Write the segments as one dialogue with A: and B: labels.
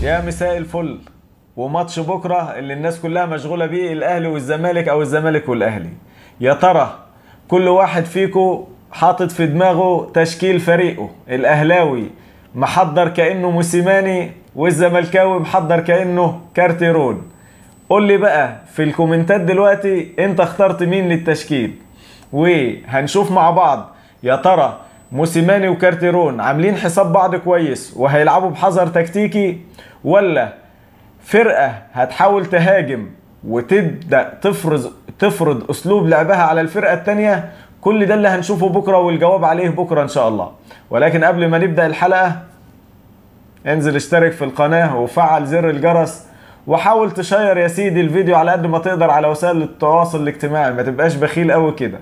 A: يا مساء الفل وماتش بكره اللي الناس كلها مشغوله بيه الاهلي والزمالك او الزمالك والاهلي يا ترى كل واحد فيكو حاطط في دماغه تشكيل فريقه الاهلاوي محضر كانه موسيماني والزملكاوي محضر كانه كارتيرون قول لي بقى في الكومنتات دلوقتي انت اخترت مين للتشكيل وهنشوف مع بعض يا ترى موسيماني وكارتيرون عاملين حساب بعض كويس وهيلعبوا بحذر تكتيكي ولا فرقة هتحاول تهاجم وتبدأ تفرض تفرض أسلوب لعبها على الفرقة التانية كل ده اللي هنشوفه بكرة والجواب عليه بكرة إن شاء الله ولكن قبل ما نبدأ الحلقة انزل اشترك في القناة وفعل زر الجرس وحاول تشير يا سيدي الفيديو على قد ما تقدر على وسائل التواصل الاجتماعي ما تبقاش بخيل قوي كده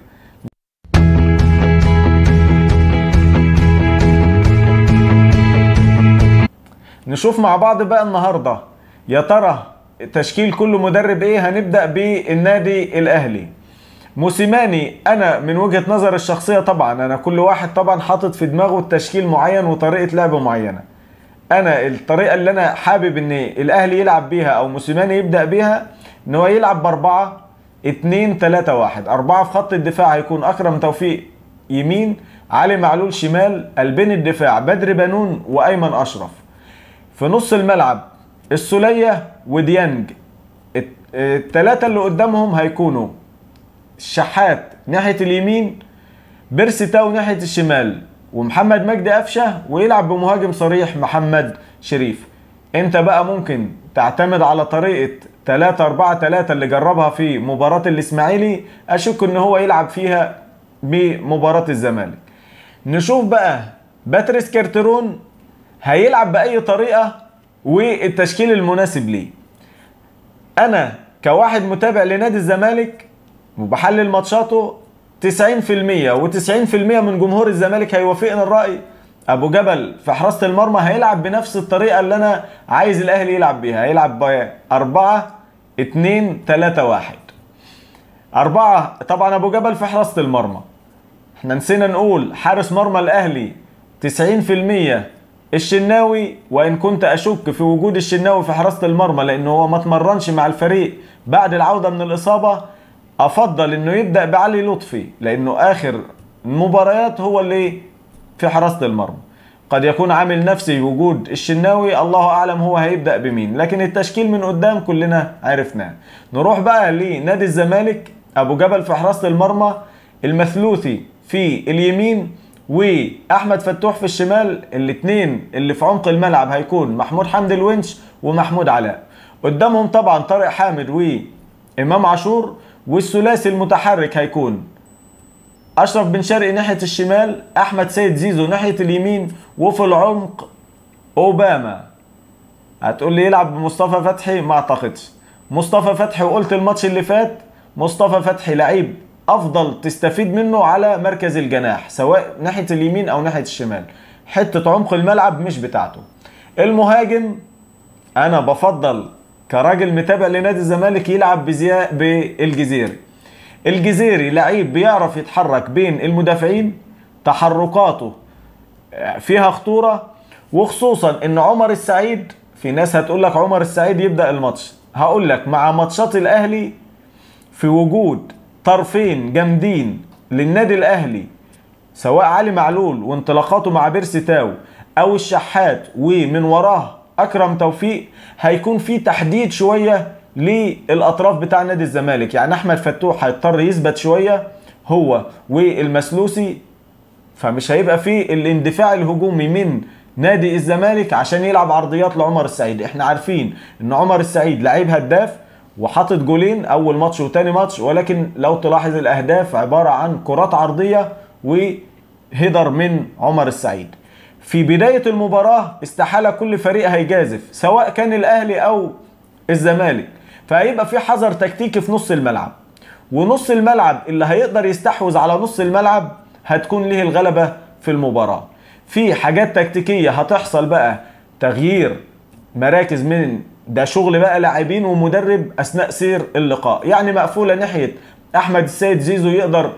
A: نشوف مع بعض بقى النهارده يا ترى تشكيل كل مدرب ايه هنبدا بالنادي الاهلي موسيماني انا من وجهه نظر الشخصيه طبعا انا كل واحد طبعا حاطط في دماغه تشكيل معين وطريقه لعب معينه انا الطريقه اللي انا حابب ان الاهلي يلعب بيها او موسيماني يبدا بيها ان هو يلعب باربعه 2 3 1 أربعة في خط الدفاع هيكون أكرم توفيق يمين علي معلول شمال قلبين الدفاع بدر بنون وأيمن أشرف في نص الملعب السولية وديانج الثلاثة اللي قدامهم هيكونوا الشحات ناحية اليمين بيرسي تاو ناحية الشمال ومحمد مجدي قفشة ويلعب بمهاجم صريح محمد شريف انت بقى ممكن تعتمد على طريقة 3 4 3 اللي جربها في مباراة الاسماعيلي اشك ان هو يلعب فيها بمباراة الزمالك نشوف بقى باتريس كارترون هيلعب بأي طريقة والتشكيل المناسب ليه أنا كواحد متابع لنادي الزمالك وبحلل ماتشاته 90% و90% من جمهور الزمالك هيوافقني الرأي أبو جبل في حراسة المرمى هيلعب بنفس الطريقة اللي أنا عايز الأهلي يلعب بيها هيلعب ب 4 2 3 1 أربعة طبعا أبو جبل في حراسة المرمى احنا نسينا نقول حارس مرمى الأهلي 90% الشناوي وان كنت اشك في وجود الشناوي في حراسه المرمى لانه هو ما اتمرنش مع الفريق بعد العوده من الاصابه افضل انه يبدا بعلي لطفي لانه اخر المباريات هو اللي في حراسه المرمى قد يكون عامل نفسي وجود الشناوي الله اعلم هو هيبدا بمين لكن التشكيل من قدام كلنا عرفناه نروح بقى لنادي الزمالك ابو جبل في حراسه المرمى المثلوثي في اليمين واحمد فتوح في الشمال الاثنين اللي في عمق الملعب هيكون محمود حمدي الونش ومحمود علاء قدامهم طبعا طارق حامد وامام عاشور والثلاثي المتحرك هيكون اشرف بن شرقي ناحيه الشمال احمد سيد زيزو ناحيه اليمين وفي العمق اوباما هتقول لي يلعب بمصطفى فتحي ما اعتقدش مصطفى فتحي وقلت الماتش اللي فات مصطفى فتحي لعيب افضل تستفيد منه على مركز الجناح سواء ناحيه اليمين او ناحيه الشمال حته عمق الملعب مش بتاعته المهاجم انا بفضل كراجل متابع لنادي الزمالك يلعب بزياء بالجزيري الجزيري لعيب بيعرف يتحرك بين المدافعين تحركاته فيها خطوره وخصوصا ان عمر السعيد في ناس هتقول لك عمر السعيد يبدا الماتش هقول لك مع ماتشات الاهلي في وجود طرفين جامدين للنادي الاهلي سواء علي معلول وانطلاقاته مع بيرسي تاو او الشحات ومن وراه اكرم توفيق هيكون في تحديد شويه للاطراف بتاع نادي الزمالك يعني احمد فتوح هيضطر يثبت شويه هو والمسلوسي فمش هيبقى في الاندفاع الهجومي من نادي الزمالك عشان يلعب عرضيات لعمر السعيد احنا عارفين ان عمر السعيد لعيب هداف وحاطط جولين اول ماتش وتاني ماتش ولكن لو تلاحظ الاهداف عباره عن كرات عرضيه وهيدر من عمر السعيد في بدايه المباراه استحاله كل فريق هيجازف سواء كان الاهلي او الزمالك فهيبقى في حذر تكتيكي في نص الملعب ونص الملعب اللي هيقدر يستحوذ على نص الملعب هتكون له الغلبه في المباراه في حاجات تكتيكيه هتحصل بقى تغيير مراكز من ده شغل بقى لاعبين ومدرب اثناء سير اللقاء يعني مقفوله ناحيه احمد السيد زيزو يقدر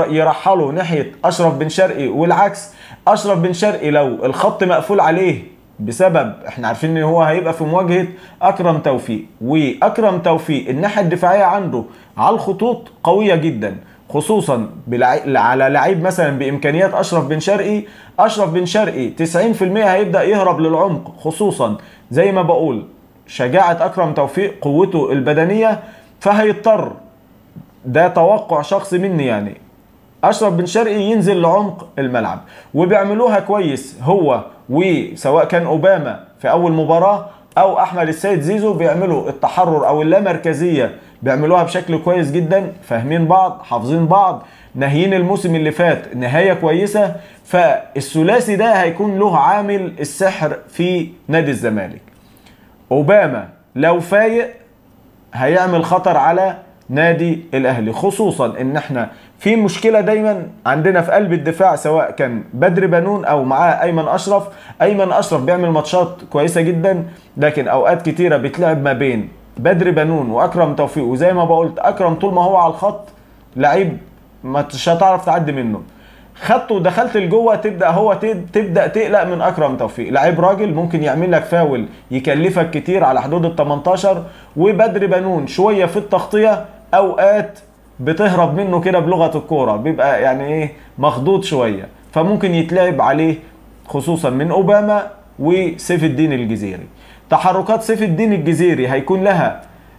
A: يرحله ناحيه اشرف بن شرقي والعكس اشرف بن شرقي لو الخط مقفول عليه بسبب احنا عارفين ان هو هيبقى في مواجهه اكرم توفيق واكرم توفيق الناحيه الدفاعيه عنده على الخطوط قويه جدا خصوصا بلع... على لعيب مثلا بامكانيات اشرف بن شرقي اشرف بن شرقي 90% هيبدا يهرب للعمق خصوصا زي ما بقول شجاعه اكرم توفيق قوته البدنيه فهيضطر ده توقع شخصي مني يعني اشرف بن شرقي ينزل لعمق الملعب وبيعملوها كويس هو وسواء كان اوباما في اول مباراه او احمد السيد زيزو بيعملوا التحرر او اللامركزيه بيعملوها بشكل كويس جدا فاهمين بعض حافظين بعض ناهيين الموسم اللي فات نهايه كويسه فالثلاثي ده هيكون له عامل السحر في نادي الزمالك اوباما لو فايق هيعمل خطر على نادي الاهلي خصوصا ان احنا في مشكله دايما عندنا في قلب الدفاع سواء كان بدر بنون او معاه ايمن اشرف ايمن اشرف بيعمل ماتشات كويسه جدا لكن اوقات كتيره بتلعب ما بين بدر بنون واكرم توفيق وزي ما بقولت اكرم طول ما هو على الخط لعيب مش هتعرف تعدي منه خدته ودخلت لجوه تبدا هو تبدا تقلق من اكرم توفيق لعيب راجل ممكن يعمل لك فاول يكلفك كتير على حدود ال 18 وبدر بنون شويه في التغطيه اوقات بتهرب منه كده بلغه الكوره بيبقى يعني ايه مخضوض شويه فممكن يتلعب عليه خصوصا من اوباما وسيف الدين الجزيري تحركات سيف الدين الجزيري هيكون لها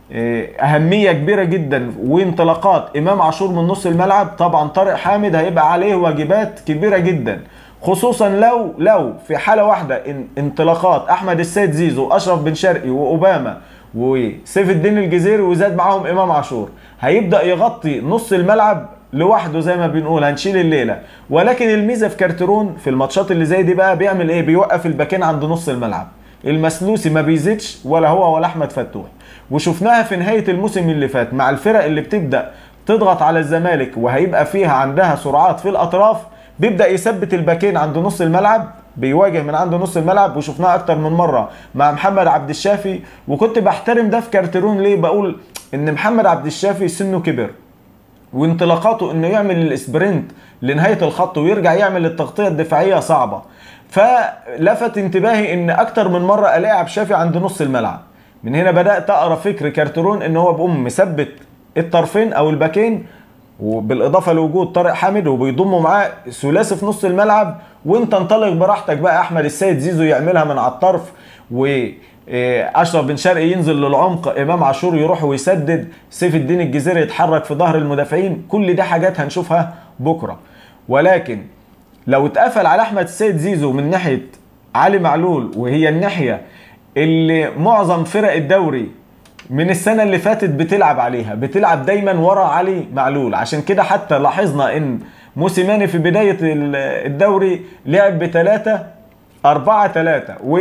A: أهمية كبيرة جدا وانطلاقات إمام عاشور من نص الملعب طبعا طارق حامد هيبقى عليه واجبات كبيرة جدا خصوصا لو لو في حالة واحدة إن انطلاقات أحمد السيد زيزو أشرف بن شرقي وأوباما وسيف الدين الجزيري وزاد معاهم إمام عاشور هيبدأ يغطي نص الملعب لوحده زي ما بنقول هنشيل الليلة ولكن الميزة في كارترون في الماتشات اللي زي دي بقى بيعمل ايه بيوقف الباكين عند نص الملعب المسلوسي ما بيزيدش ولا هو ولا احمد فتوح وشفناها في نهايه الموسم اللي فات مع الفرق اللي بتبدا تضغط على الزمالك وهيبقى فيها عندها سرعات في الاطراف بيبدا يثبت الباكين عند نص الملعب بيواجه من عند نص الملعب وشفناها اكتر من مره مع محمد عبد الشافي وكنت بحترم ده في كارترون ليه بقول ان محمد عبد الشافي سنه كبر وانطلاقاته انه يعمل الاسبرنت لنهايه الخط ويرجع يعمل التغطيه الدفاعيه صعبه فلفت انتباهي ان اكتر من مره الاقي عبد الشافي عند نص الملعب من هنا بدات اقرا فكر كارترون ان هو بيقوم مثبت الطرفين او الباكين وبالاضافه لوجود طارق حامد وبيضموا معاه ثلاثي في نص الملعب وانت انطلق براحتك بقى احمد السيد زيزو يعملها من على الطرف و اشرف بن شرقي ينزل للعمق امام عاشور يروح ويسدد سيف الدين الجزيري يتحرك في ظهر المدافعين كل دي حاجات هنشوفها بكره ولكن لو اتقفل على احمد السيد زيزو من ناحيه علي معلول وهي الناحيه اللي معظم فرق الدوري من السنه اللي فاتت بتلعب عليها بتلعب دايما ورا علي معلول عشان كده حتى لاحظنا ان موسيماني في بدايه الدوري لعب بثلاثه أربعة ثلاثة و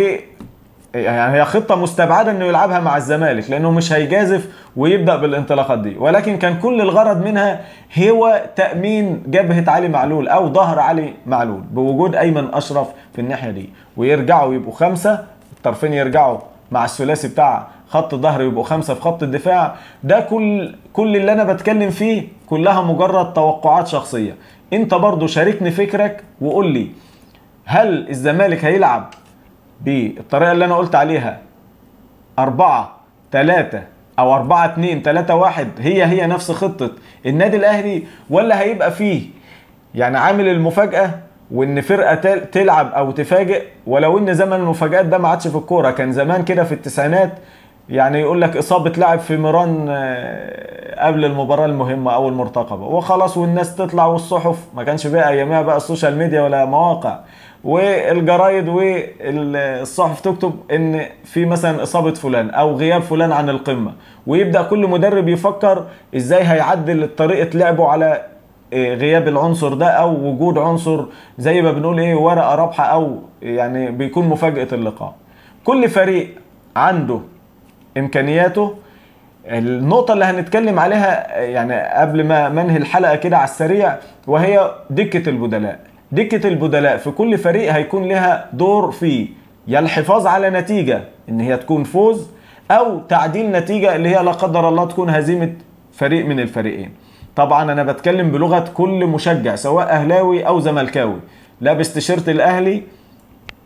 A: يعني هي خطة مستبعدة انه يلعبها مع الزمالك لانه مش هيجازف ويبدأ بالانطلاقات دي ولكن كان كل الغرض منها هو تأمين جبهة علي معلول او ظهر علي معلول بوجود ايمن اشرف في الناحية دي ويرجعوا يبقوا خمسة الطرفين يرجعوا مع الثلاثي بتاع خط الظهر يبقوا خمسة في خط الدفاع ده كل كل اللي انا بتكلم فيه كلها مجرد توقعات شخصية انت برضو شاركني فكرك وقول لي هل الزمالك هيلعب بالطريقة اللي أنا قلت عليها أربعة تلاتة أو أربعة اتنين تلاتة واحد هي هي نفس خطة النادي الأهلي ولا هيبقى فيه يعني عامل المفاجأة وإن فرقة تلعب أو تفاجئ ولو إن زمن المفاجآت ده ما عادش في الكورة كان زمان كده في التسعينات يعني يقول لك إصابة لاعب في ميران قبل المباراة المهمة أو المرتقبة وخلاص والناس تطلع والصحف ما كانش بقى أيامها بقى السوشيال ميديا ولا مواقع والجرايد والصحف تكتب ان في مثلا اصابه فلان او غياب فلان عن القمه ويبدا كل مدرب يفكر ازاي هيعدل طريقه لعبه على غياب العنصر ده او وجود عنصر زي ما بنقول ايه ورقه رابحه او يعني بيكون مفاجاه اللقاء كل فريق عنده امكانياته النقطة اللي هنتكلم عليها يعني قبل ما منهي الحلقة كده على السريع وهي دكة البدلاء دكة البدلاء في كل فريق هيكون لها دور في يا الحفاظ على نتيجة ان هي تكون فوز او تعديل نتيجة اللي هي لا قدر الله تكون هزيمة فريق من الفريقين طبعا انا بتكلم بلغة كل مشجع سواء اهلاوي او زملكاوي لابس تيشيرت الاهلي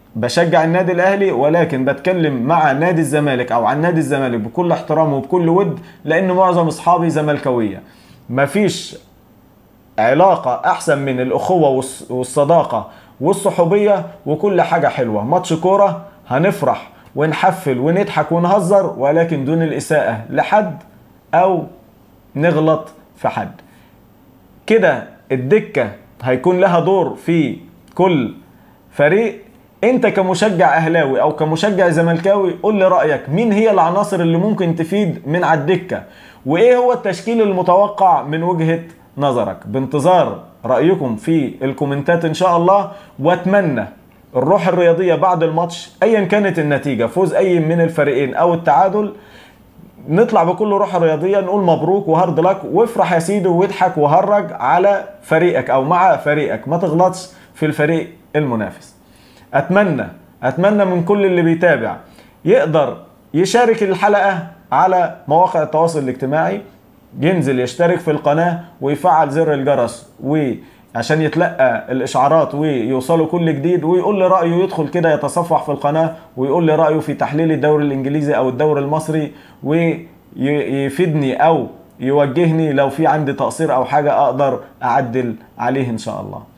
A: بشجع النادي الاهلي ولكن بتكلم مع نادي الزمالك او عن نادي الزمالك بكل احترام وبكل ود لان معظم اصحابي زملكاويه مفيش علاقة أحسن من الأخوة والصداقة والصحوبية وكل حاجة حلوة ماتش كورة هنفرح ونحفل ونضحك ونهزر ولكن دون الإساءة لحد أو نغلط في حد كده الدكة هيكون لها دور في كل فريق انت كمشجع اهلاوي او كمشجع زملكاوي قول لي رايك مين هي العناصر اللي ممكن تفيد من على الدكه وايه هو التشكيل المتوقع من وجهه نظرك بانتظار رايكم في الكومنتات ان شاء الله واتمنى الروح الرياضيه بعد الماتش ايا كانت النتيجه فوز اي من الفريقين او التعادل نطلع بكل روح رياضيه نقول مبروك وهارد لك وافرح يا سيدي واضحك وهرج على فريقك او مع فريقك ما تغلطش في الفريق المنافس اتمنى اتمنى من كل اللي بيتابع يقدر يشارك الحلقه على مواقع التواصل الاجتماعي ينزل يشترك في القناه ويفعل زر الجرس وعشان يتلقى الاشعارات ويوصله كل جديد ويقول لي رايه يدخل كده يتصفح في القناه ويقول لي رايه في تحليل الدوري الانجليزي او الدوري المصري ويفيدني او يوجهني لو في عندي تقصير او حاجه اقدر اعدل عليه ان شاء الله